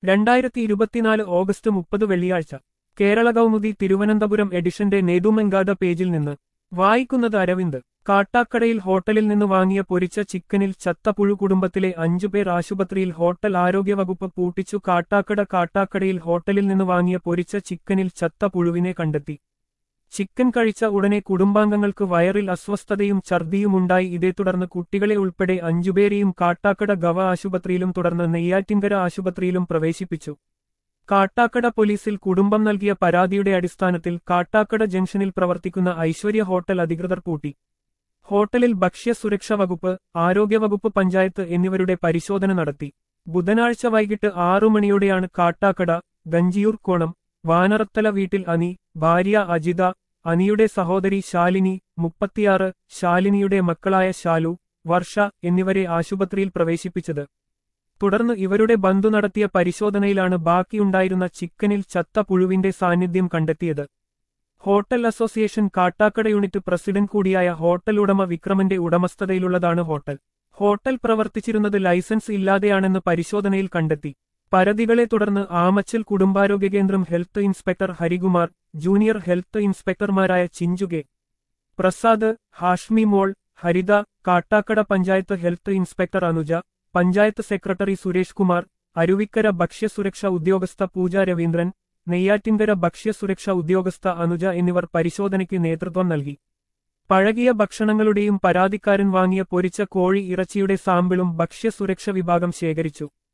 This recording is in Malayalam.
രണ്ടായിരത്തി ഇരുപത്തിനാല് ഓഗസ്റ്റ് മുപ്പത് വെള്ളിയാഴ്ച കേരള കൗമുദി തിരുവനന്തപുരം എഡിഷന്റെ നേതുമെങ്കാത പേജിൽ നിന്ന് വായിക്കുന്നത് അരവിന്ദ് കാട്ടാക്കടയിൽ ഹോട്ടലിൽ നിന്ന് വാങ്ങിയ പൊരിച്ച ചിക്കനിൽ ചത്തപ്പുഴു കുടുംബത്തിലെ അഞ്ചുപേർ ആശുപത്രിയിൽ ഹോട്ടൽ ആരോഗ്യവകുപ്പ് പൂട്ടിച്ചു കാട്ടാക്കട കാട്ടാക്കടയിൽ ഹോട്ടലിൽ നിന്ന് വാങ്ങിയ പൊരിച്ച ചിക്കനിൽ ചത്ത പുഴുവിനെ കണ്ടെത്തി ചിക്കൻ കഴിച്ച ഉടനെ കുടുംബാംഗങ്ങൾക്ക് വയറിൽ അസ്വസ്ഥതയും ഛർദിയുമുണ്ടായി ഇതേ തുടർന്ന് കുട്ടികളെ ഉൾപ്പെടെ അഞ്ചുപേരെയും കാട്ടാക്കട ഗവ ആശുപത്രിയിലും തുടർന്ന് നെയ്യാറ്റിൻകര ആശുപത്രിയിലും പ്രവേശിപ്പിച്ചു കാട്ടാക്കട പോലീസിൽ കുടുംബം നൽകിയ പരാതിയുടെ അടിസ്ഥാനത്തിൽ കാട്ടാക്കട ജംഗ്ഷനിൽ പ്രവർത്തിക്കുന്ന ഐശ്വര്യ ഹോട്ടൽ അധികൃതർ പൂട്ടി ഹോട്ടലിൽ ഭക്ഷ്യസുരക്ഷാ വകുപ്പ് ആരോഗ്യവകുപ്പ് പഞ്ചായത്ത് എന്നിവരുടെ പരിശോധന നടത്തി ബുധനാഴ്ച വൈകിട്ട് ആറു മണിയോടെയാണ് കാട്ടാക്കട ഗഞ്ചിയൂർ കോണം വാനറത്തല വീട്ടിൽ അനി ഭാര്യ അജിത അനിയുടെ സഹോദരി ശാലിനി മുപ്പത്തിയാറ് ശാലിനിയുടെ മക്കളായ ശാലു വർഷ എന്നിവരെ ആശുപത്രിയിൽ പ്രവേശിപ്പിച്ചത് തുടർന്ന് ഇവരുടെ ബന്ധു നടത്തിയ പരിശോധനയിലാണ് ബാക്കിയുണ്ടായിരുന്ന ചിക്കനിൽ ചത്ത പുഴുവിന്റെ സാന്നിധ്യം കണ്ടെത്തിയത് hotel association Kattakada unit president കൂടിയായ ഹോട്ടൽ ഉടമ വിക്രമന്റെ ഉടമസ്ഥതയിലുള്ളതാണ് ഹോട്ടൽ ഹോട്ടൽ പ്രവർത്തിച്ചിരുന്നത് ലൈസൻസ് ഇല്ലാതെയാണെന്ന് പരിശോധനയിൽ കണ്ടെത്തി പരാതികളെ തുടർന്ന് ആമച്ചൽ കുടുംബാരോഗ്യ കേന്ദ്രം health inspector Harikumar junior health ഇൻസ്പെക്ടർമാരായ ചിഞ്ചുകെ Prasad Hashmi Mol Haritha Kattakada panchayat health inspector Anuja panchayat secretary Suresh Kumar Aruvikkara ഭക്ഷ്യസുരക്ഷാ ഉദ്യോഗസ്ഥ പൂജ രവീന്ദ്രൻ നെയ്യാറ്റിൻകര ഭക്ഷ്യസുരക്ഷാ ഉദ്യോഗസ്ഥ അനുജ എന്നിവർ പരിശോധനയ്ക്ക് നേതൃത്വം നൽകി പഴകിയ ഭക്ഷണങ്ങളുടെയും പരാതിക്കാരൻ വാങ്ങിയ പൊരിച്ച കോഴി ഇറച്ചിയുടെ സാമ്പിളും ഭക്ഷ്യസുരക്ഷ വിഭാഗം ശേഖരിച്ചു